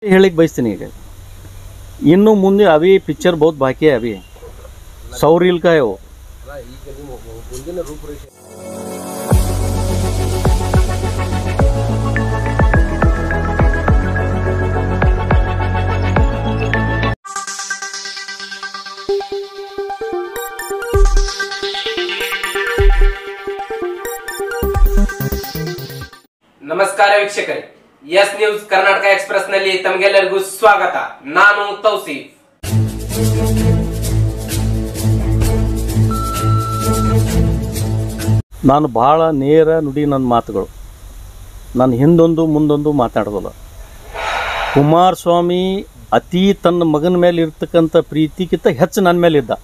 ಹೇಳಿಕ್ ಬಯಸ್ತೀನಿ ಈಗ ಇನ್ನು ಮುಂದೆ ಅವಿ ಪಿಕ್ಚರ್ ಬಹುತ್ ಬಾಕಿ ಅವಿ सौ रील का है वो ಈಗ ನಿಮ್ಮ ಮುಂದಿನ ರೂಪುರೇಷೆ ನಮಸ್ಕಾರ ವೀಕ್ಷಕರೇ ಎಸ್ ನ್ಯೂಸ್ ಕರ್ನಾಟಕ ಎಕ್ಸ್ಪ್ರೆಸ್ ನಲ್ಲಿ ತಮಗೆಲ್ಲರಿಗೂ ಸ್ವಾಗತ ನಾನು ತೌಸೀಫ್ ನಾನು ಭಾಳ ನೇರ ನುಡಿ ನನ್ನ ಮಾತುಗಳು ನಾನು ಹಿಂದೊಂದು ಮುಂದೊಂದು ಮಾತಾಡೋದಿಲ್ಲ ಕುಮಾರಸ್ವಾಮಿ ಅತಿ ತನ್ನ ಮಗನ ಮೇಲೆ ಇರ್ತಕ್ಕಂಥ ಪ್ರೀತಿಗಿಂತ ಹೆಚ್ಚು ನನ್ನ ಮೇಲೆ ಇದ್ದ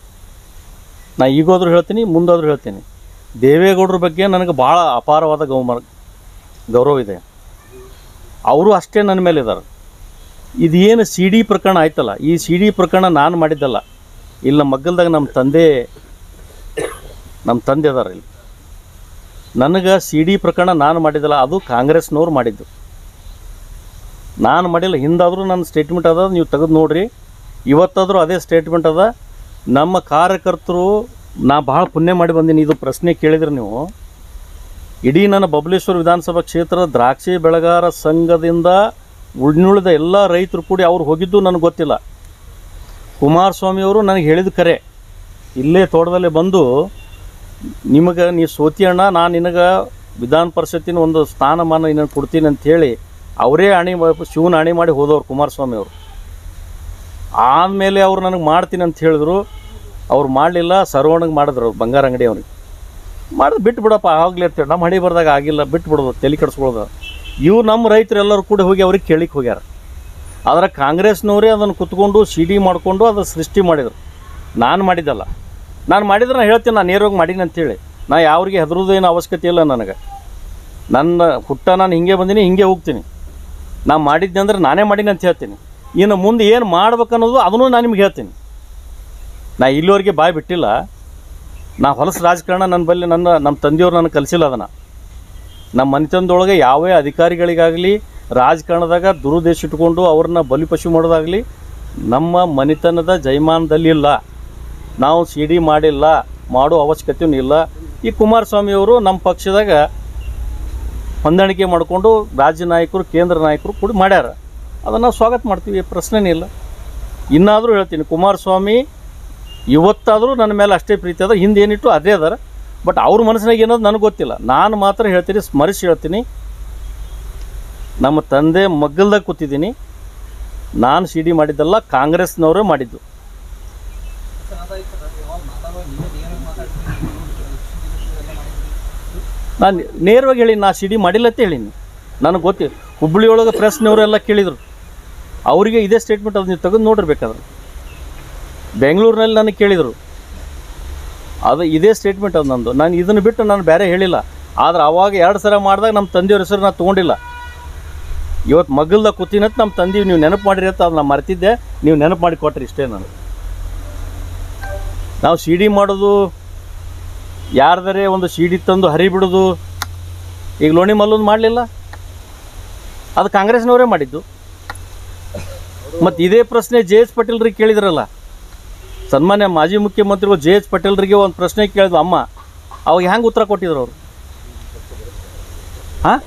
ನಾ ಈಗೋದ್ರೂ ಹೇಳ್ತೀನಿ ಮುಂದಾದ್ರೂ ಹೇಳ್ತೀನಿ ದೇವೇಗೌಡರ ಬಗ್ಗೆ ನನಗೆ ಭಾಳ ಅಪಾರವಾದ ಗೌಮ ಗೌರವ ಇದೆ ಅವರು ಅಷ್ಟೇ ನನ್ನ ಮೇಲೆ ಇದ್ದಾರೆ ಇದೇನು ಸಿ ಡಿ ಪ್ರಕರಣ ಆಯ್ತಲ್ಲ ಈ ಸಿ ಡಿ ಪ್ರಕರಣ ನಾನು ಮಾಡಿದ್ದಲ್ಲ ಇಲ್ಲ ಮಗ್ಗಲ್ದಾಗ ನಮ್ಮ ತಂದೆ ನಮ್ಮ ತಂದೆ ಅದಾರ ಇಲ್ಲಿ ನನಗೆ ಸಿ ಡಿ ಪ್ರಕರಣ ನಾನು ಮಾಡಿದ್ದಲ್ಲ ಅದು ಕಾಂಗ್ರೆಸ್ನವ್ರು ಮಾಡಿದ್ದು ನಾನು ಮಾಡಿಲ್ಲ ಹಿಂದಾದರೂ ನನ್ನ ಸ್ಟೇಟ್ಮೆಂಟ್ ಅದ ನೀವು ತೆಗೆದು ನೋಡ್ರಿ ಇವತ್ತಾದರೂ ಅದೇ ಸ್ಟೇಟ್ಮೆಂಟ್ ಅದ ನಮ್ಮ ಕಾರ್ಯಕರ್ತರು ನಾ ಭಾಳ ಪುಣ್ಯ ಮಾಡಿ ಬಂದೀನಿ ಇದು ಪ್ರಶ್ನೆ ಕೇಳಿದ್ರೆ ನೀವು ಇಡೀ ನನ್ನ ಬಬಲೇಶ್ವರ ವಿಧಾನಸಭಾ ಕ್ಷೇತ್ರದ ದ್ರಾಕ್ಷಿ ಬೆಳೆಗಾರ ಸಂಘದಿಂದ ಉಳಿದ ಎಲ್ಲ ರೈತರು ಕೂಡಿ ಅವ್ರು ಹೋಗಿದ್ದು ನನಗೆ ಗೊತ್ತಿಲ್ಲ ಕುಮಾರಸ್ವಾಮಿ ಅವರು ನನಗೆ ಹೇಳಿದ ಕರೆ ಇಲ್ಲೇ ತೋಟದಲ್ಲೇ ಬಂದು ನಿಮಗೆ ನೀ ಸೋತಿ ಅಣ್ಣ ನಾನು ನಿನಗೆ ವಿಧಾನ ಪರಿಷತ್ತಿನ ಒಂದು ಸ್ಥಾನಮಾನ ನಿನಗೆ ಕೊಡ್ತೀನಿ ಅಂತ ಹೇಳಿ ಅವರೇ ಅಣಿ ಶಿವನ ಅಣಿ ಮಾಡಿ ಹೋದವ್ರು ಕುಮಾರಸ್ವಾಮಿ ಅವರು ಆದಮೇಲೆ ಅವ್ರು ನನಗೆ ಮಾಡ್ತೀನಿ ಅಂತ ಹೇಳಿದ್ರು ಅವ್ರು ಮಾಡಲಿಲ್ಲ ಸರ್ವಣಗೆ ಮಾಡಿದ್ರು ಅವ್ರು ಬಂಗಾರ ಅಂಗಡಿ ಅವ್ರಿಗೆ ಮಾಡಿದ್ ಬಿಟ್ಟು ಬಿಡಪ್ಪ ಆಗಲಿ ಅಂತೇಳಿ ನಮ್ಮ ಹಣಿ ಬರ್ದಾಗ ಆಗಿಲ್ಲ ಬಿಟ್ಟು ಬಿಡೋದು ತಲೆ ಕೆಡಿಸ್ಕೊಳ್ಳೋದು ಇವು ನಮ್ಮ ರೈತರೆಲ್ಲರೂ ಕೂಡ ಹೋಗಿ ಅವ್ರಿಗೆ ಕೇಳಿಕ್ಕೆ ಹೋಗ್ಯಾರ ಆದರೆ ಕಾಂಗ್ರೆಸ್ನವರೇ ಅದನ್ನು ಕುತ್ಕೊಂಡು ಸಿ ಡಿ ಮಾಡಿಕೊಂಡು ಅದು ಸೃಷ್ಟಿ ಮಾಡಿದರು ನಾನು ಮಾಡಿದ್ದಲ್ಲ ನಾನು ಮಾಡಿದ್ರೆ ನಾನು ಹೇಳ್ತೀನಿ ನಾನು ನೇರವಾಗಿ ಮಾಡೀನಿ ಅಂತೇಳಿ ನಾ ಯಾವ್ರಿಗೆ ಹೆದರೋದೇನು ಅವಶ್ಯಕತೆ ಇಲ್ಲ ನನಗೆ ನನ್ನ ಹುಟ್ಟ ನಾನು ಹಿಂಗೆ ಬಂದೀನಿ ಹಿಂಗೆ ಹೋಗ್ತೀನಿ ನಾ ಮಾಡಿದ್ದೆ ಅಂದ್ರೆ ನಾನೇ ಮಾಡೀನಿ ಅಂತ ಹೇಳ್ತೀನಿ ಇನ್ನು ಮುಂದೆ ಏನು ಮಾಡ್ಬೇಕನ್ನೋದು ಅದನ್ನು ನಾನು ನಿಮ್ಗೆ ಹೇಳ್ತೀನಿ ನಾ ಇಲ್ಲಿವರೆಗೆ ಬಾಯಿ ಬಿಟ್ಟಿಲ್ಲ ನಾ ಹೊಲಸು ರಾಜಕಾರಣ ನನ್ನ ಬಳಿ ನನ್ನ ನಮ್ಮ ತಂದೆಯವ್ರು ನನಗೆ ಕಲಿಸಿಲ್ಲ ಅದನ್ನು ನಮ್ಮ ಮನೆತನದೊಳಗೆ ಯಾವೇ ಅಧಿಕಾರಿಗಳಿಗಾಗಲಿ ರಾಜಕಾರಣದಾಗ ದುರುದ್ದೇಶ ಇಟ್ಕೊಂಡು ಅವ್ರನ್ನ ಬಲಿಪಶು ಮಾಡೋದಾಗಲಿ ನಮ್ಮ ಮನೆತನದ ಜೈಮಾನದಲ್ಲಿಲ್ಲ ನಾವು ಸಿ ಡಿ ಮಾಡಿಲ್ಲ ಮಾಡೋ ಅವಶ್ಯಕತೆಯೂ ಇಲ್ಲ ಈ ಕುಮಾರಸ್ವಾಮಿಯವರು ನಮ್ಮ ಪಕ್ಷದಾಗ ಹೊಂದಾಣಿಕೆ ಮಾಡಿಕೊಂಡು ರಾಜ್ಯ ನಾಯಕರು ಕೇಂದ್ರ ನಾಯಕರು ಕೂಡ ಮಾಡ್ಯಾರ ಅದನ್ನು ನಾವು ಸ್ವಾಗತ ಮಾಡ್ತೀವಿ ಪ್ರಶ್ನೆನೇ ಇಲ್ಲ ಇನ್ನಾದರೂ ಹೇಳ್ತೀನಿ ಕುಮಾರಸ್ವಾಮಿ ಇವತ್ತಾದರೂ ನನ್ನ ಮೇಲೆ ಅಷ್ಟೇ ಪ್ರೀತಿ ಅದ ಹಿಂದೆ ಏನಿಟ್ಟು ಅದೇ ಅದಾರ ಬಟ್ ಅವ್ರ ಮನಸ್ಸಿನಾಗ ಏನೋದು ನನಗೆ ಗೊತ್ತಿಲ್ಲ ನಾನು ಮಾತ್ರ ಹೇಳ್ತೀನಿ ಸ್ಮರಿಸಿ ಹೇಳ್ತೀನಿ ನಮ್ಮ ತಂದೆ ಮಗ್ಗಲ್ದಾಗ ಕೂತಿದ್ದೀನಿ ನಾನು ಸಿ ಡಿ ಮಾಡಿದ್ದಲ್ಲ ಕಾಂಗ್ರೆಸ್ನವರೇ ಮಾಡಿದ್ದು ನಾನು ನೇರವಾಗಿ ಹೇಳಿ ನಾ ಸಿ ಡಿ ಮಾಡಿಲ್ಲ ಅಂತ ಹೇಳೀನಿ ನನಗೆ ಗೊತ್ತಿ ಹುಬ್ಬಳ್ಳಿ ಒಳಗೆ ಪ್ರೆಸ್ನವರೆಲ್ಲ ಕೇಳಿದರು ಅವರಿಗೆ ಇದೇ ಸ್ಟೇಟ್ಮೆಂಟ್ ಅದು ನೀವು ತೆಗೆದು ನೋಡಿರ್ಬೇಕಾದ್ರೆ ಬೆಂಗಳೂರಿನಲ್ಲಿ ನನಗೆ ಕೇಳಿದರು ಅದು ಇದೇ ಸ್ಟೇಟ್ಮೆಂಟ್ ಅದು ನಂದು ನಾನು ಇದನ್ನು ಬಿಟ್ಟು ನಾನು ಬೇರೆ ಹೇಳಿಲ್ಲ ಆದ್ರೆ ಅವಾಗ ಎರಡು ಸಲ ಮಾಡಿದಾಗ ನಮ್ಮ ತಂದೆಯವ್ರ ಹೆಸರು ನಾನು ತೊಗೊಂಡಿಲ್ಲ ಇವತ್ತು ಮಗಲ್ದಾಗ ಕೂತಿನಂತ ನಮ್ಮ ತಂದೆ ನೀವು ನೆನಪು ಮಾಡಿರಿ ಅಂತ ಅದು ನಾನು ಮರ್ತಿದ್ದೆ ನೀವು ನೆನಪು ಮಾಡಿ ಕೊಟ್ರಿ ಇಷ್ಟೇ ನಾನು ನಾವು ಸಿ ಡಿ ಮಾಡೋದು ಯಾರ್ದರೆ ಒಂದು ಸಿ ಡಿ ತಂದು ಹರಿಬಿಡೋದು ಈಗ ಲೋಣಿ ಮಲ್ಲೊಂದು ಮಾಡಲಿಲ್ಲ ಅದು ಕಾಂಗ್ರೆಸ್ನವರೇ ಮಾಡಿದ್ದು ಮತ್ತು ಇದೇ ಪ್ರಶ್ನೆ ಜೆ ಎಚ್ ಪಟೇಲ್ರಿಗೆ ಕೇಳಿದ್ರಲ್ಲ ಸನ್ಮಾನ್ಯ ಮಾಜಿ ಮುಖ್ಯಮಂತ್ರಿಗಳು ಜೆ ಎಚ್ ಪಟೇಲ್ರಿಗೆ ಒಂದು ಪ್ರಶ್ನೆ ಕೇಳಿದ್ವು ಅಮ್ಮ ಅವಾಗ ಹೆಂಗೆ ಉತ್ತರ ಕೊಟ್ಟಿದ್ರು ಅವರು ಹಾಂ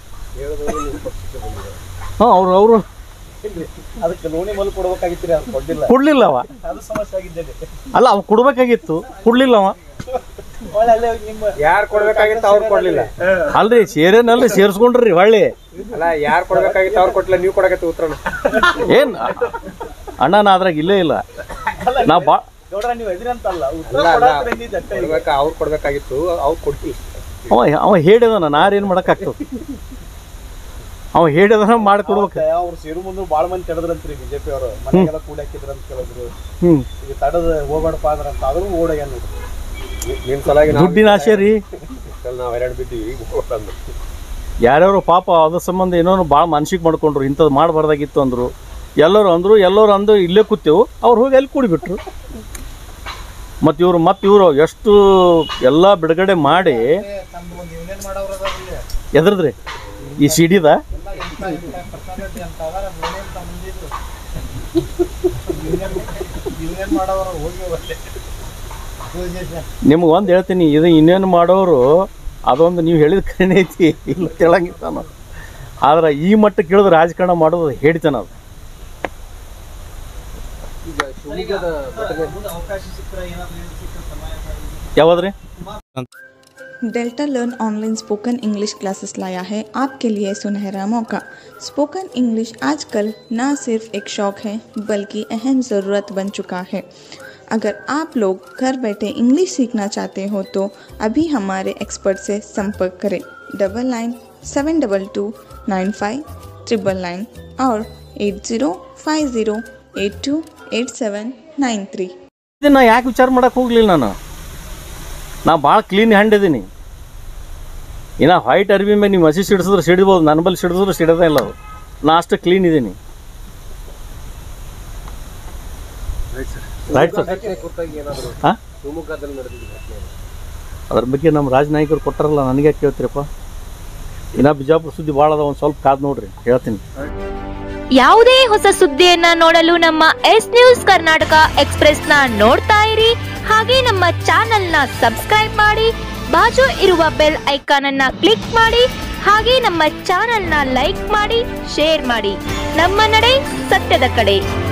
ಹಾಂ ಅವರು ಅವರು ಅದಕ್ಕೆ ಲೋಣಿ ಮಲ್ ಕೊಡ್ಬೇಕಾಗಿತ್ರಿ ಅದು ಕೊಡ್ಲಿಲ್ಲ ಕೊಡಲಿಲ್ಲ ಅವ ಅದು ಸಮಸ್ಯೆ ಆಗಿದ್ದೇನೆ ಅಲ್ಲ ಅವ ಕೊಡ್ಬೇಕಾಗಿತ್ತು ಕೊಡಲಿಲ್ಲ ಅವ ನಿಮ್ಮ ಯಾರು ಕೊಡ್ಬೇಕಾಗಿತ್ತು ಅವ್ರು ಕೊಡ್ಲಿಲ್ಲ ಅಲ್ರಿ ಸೇರೇನಲ್ಲಿ ಸೇರಿಸ್ಕೊಂಡ್ರಿ ಹೊಳ್ಳಿ ಅಲ್ಲ ಯಾರು ಕೊಡ್ಬೇಕಾಗಿತ್ತು ಅವ್ರು ಕೊಟ್ಟಿಲ್ಲ ನೀವು ಕೊಡಕತ್ತಿ ಉತ್ತರನ ಏನು ಅಣ್ಣ ನಾ ಅದ್ರಾಗ ಇಲ್ಲೇ ಇಲ್ಲ ನಾ ಬಾ ನೋಡ್ರ ನೀವು ಎದ್ರಂತಲ್ಲ ಕೊಡ್ಬೇಕ ಅವ್ರು ಕೊಡ್ಬೇಕಾಗಿತ್ತು ಅವ್ರು ಕೊಡ್ತಿ ಅವ ಅವ ಹೇಳಿದನ ನಾರೇನು ಮಾಡೋಕ್ಕಾಗ್ತದೆ ಅವ ಹೇಳಿದನ ಮಾಡಿಕೊಡ್ಬೇಕು ಅವ್ರು ಸೇರು ಮುಂದೆ ಬಾಳ ಮಂದಿ ತಡದ್ರಂತ್ರಿ ಬಿಜೆಪಿ ಅವರು ಮನೆಗೆಲ್ಲ ಕೂಡಿ ಹಾಕಿದ್ರ ಅಂತ ಕೇಳಿದ್ರು ಹ್ಞೂ ಈಗ ತಡದ ಹೋಗ್ಬೇಡಪ್ಪ ಅಂದ್ರ ಅಂತ ಆದ್ರೂ ಓಡಾಗ ನೋಡ್ರಿ ನಿಮ್ ಸಲಾಗಿ ದುಡ್ಡಿನ ಆಸೆ ರೀ ನಾವ್ ಹೈರಾಣ ಬಿದ್ದೀವಿ ಹೋಗ್ಬಂದು ಯಾರ್ಯಾರು ಪಾಪ ಅದ್ರ ಸಂಬಂಧ ಏನೋ ಭಾಳ ಮನ್ಸಿಗೆ ಮಾಡ್ಕೊಂಡ್ರು ಇಂಥದ್ದು ಮಾಡಬಾರ್ದಾಗಿತ್ತು ಅಂದರು ಎಲ್ಲರೂ ಅಂದರು ಎಲ್ಲರೂ ಅಂದು ಇಲ್ಲೇ ಕೂತೇವು ಅವ್ರು ಹೋಗಿ ಅಲ್ಲಿ ಕೂಡಿಬಿಟ್ರು ಮತ್ತು ಇವರು ಮತ್ತು ಇವರು ಎಷ್ಟು ಎಲ್ಲ ಬಿಡುಗಡೆ ಮಾಡಿ ಎದ್ರದ್ರಿ ಈ ಸಿ ಡಿದ ಪರ್ಸನಾಲಿಟಿ ಅಂತ ಅದಾರ ಮೇನೇನ್ ತಗೊಂಡಿದ್ರು ಯೂನಿಯನ್ ಮಾಡೋರು ಹೋಗಿ ಬರ್ಲಿ ನಿಮ್ಗೆ ಒಂದು ಹೇಳ್ತೀನಿ ಇದು ಇನ್ನೇನು ಮಾಡೋರು ಅದೊಂದು ನೀವು ಹೇಳಿದ ಕರೆನೇ ಐತಿ ಇಲ್ಲ ತಿಳಂಗಿಲ್ಲ ನಾನು ಆದ್ರೆ ಈ ಮಟ್ಟಕ್ಕೆ ಇಳಿದು ರಾಜಕಾರಣ ಮಾಡೋದು ಹೇಳ್ತೇನೆ ಅದು ಮುಂದೆ ಅವಕಾಶ ಸಿಕ್ಕರೆ ಏನಾದ್ರು ಏನ್ ಸಿಕ್ಕರೆ ಸಮಯ ಯಾವ್ದ್ರಿ Delta learn online spoken English classes लाया है आपके लिए सुनहरा मौका स्पोकन इंग्लिश आजकल न सिर्फ एक शौक है बल्कि अहम ज़रूरत बन चुका है अगर आप लोग घर बैठे इंग्लिश सीखना चाहते हो तो अभी हमारे एक्सपर्ट से संपर्क करें double nine seven double two nine five triple nine और eight zero five zero eight two eight seven nine three ಇದನ್ನ ಯಾಕೆ ವಿಚಾರ ಮಾಡಕ್ಕೆ ಹೋಗ್ಲಿಲ್ಲ ನಾನು ನಾ ಭಾಳ ಕ್ಲೀನ್ ಹ್ಯಾಂಡ್ ಇದೀನಿ ಇನ್ನು ವೈಟ್ ಅರ್ಬಿ ಮೇಲೆ ನೀವು ಹಸಿ ಸಿಡಿಸಿದ್ರೆ ಸಿಡಿಬೋದು ನನ್ನ ಬಲ್ಲಿ ಸಿಡಿಸಿದ್ರೆ ಸಿಡೋದೇ ಇಲ್ಲ ಅದು ನಾ ಅಷ್ಟು ಕ್ಲೀನ್ ಇದ್ದೀನಿ ರೈಟ್ ಸರ್ ಹಾಂ ಅದ್ರ ಬಗ್ಗೆ ನಮ್ಮ ರಾಜನಾಯಕರು ಕೊಟ್ಟಾರಲ್ಲ ನನಗೆ ಯಾಕೆ ಕೇಳ್ತೀರಪ್ಪ ಇನ್ನ ಬಿಜಾಪುರ ಸುದ್ದಿ ಭಾಳ ಅದ ಒಂದು ಸ್ವಲ್ಪ ಕಾದು ನೋಡ್ರಿ ಹೇಳ್ತೀನಿ ಯಾವುದೇ ಹೊಸ ಸುದ್ದಿಯನ್ನ ನೋಡಲು ನಮ್ಮ ಎಸ್ ನ್ಯೂಸ್ ಕರ್ನಾಟಕ ಎಕ್ಸ್ಪ್ರೆಸ್ ನ ನೋಡ್ತಾ ಇರಿ ಹಾಗೆ ನಮ್ಮ ಚಾನೆಲ್ ನ ಸಬ್ಸ್ಕ್ರೈಬ್ ಮಾಡಿ ಬಾಜು ಇರುವ ಬೆಲ್ ಐಕಾನ್ ಅನ್ನ ಕ್ಲಿಕ್ ಮಾಡಿ ಹಾಗೆ ನಮ್ಮ ಚಾನೆಲ್ ನ ಲೈಕ್ ಮಾಡಿ ಶೇರ್ ಮಾಡಿ ನಮ್ಮ ನಡೆ ಸತ್ಯದ ಕಡೆ